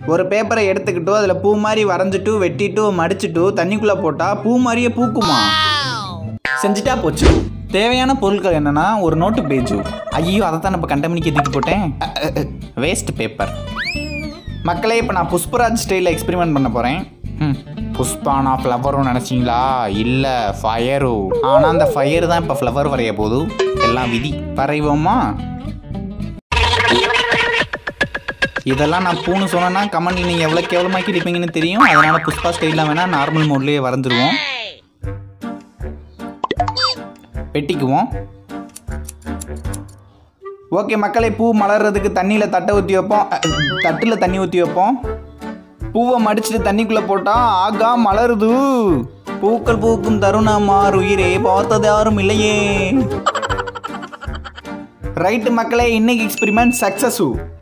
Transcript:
ஒரு பேப்பரை எடுத்துக்கிட்டு அதில் பூ மாதிரி வரைஞ்சிட்டு வெட்டிட்டு மடிச்சிட்டு தண்ணிக்குள்ளே போட்டால் பூ மாதிரியே பூக்குமா செஞ்சுட்டா போச்சு தேவையான பொருட்கள் என்னன்னா ஒரு நோட்டு பேஜு ஐயோ அதை தான் இப்போ கண்டமணிக்கு தூக்கி போட்டேன் வேஸ்ட் பேப்பர் மக்களே இப்போ நான் புஷ்பராஜ் ஸ்டைலில் எக்ஸ்பெரிமெண்ட் பண்ண போகிறேன் ம் புஷ்பானா ஃப்ளவரும் நினச்சிங்களா இல்லை ஃபயரு ஆனால் அந்த ஃபயர் தான் இப்போ ஃப்ளவர் வரைய போகுது எல்லாம் விதி வரைவோமா இதெல்லாம் நான் பூன்னு சொன்னேன்னா கமெண்ட்ல நீங்கள் எவ்வளோ கேவலமாக்கி இருப்பீங்கன்னு தெரியும் அதனால் புஷ்பா ஸ்டைலாம் வேணால் நார்மல் மோட்லேயே வரைஞ்சிருவோம் வெட்டிக்குவோம் ஓகே மக்களை பூ மலர்றதுக்கு தண்ணியில் தட்டை ஊற்றி வைப்போம் தட்டில் தண்ணி ஊற்றி வைப்போம் பூவை மடிச்சுட்டு தண்ணிக்குள்ளே போட்டால் ஆகா மலருது பூக்கள் பூக்கும் தருணமார் உயிரே பார்த்தது யாரும் இல்லையே ரைட்டு மக்களே இன்னைக்கு எக்ஸ்பெரிமெண்ட் சக்ஸஸு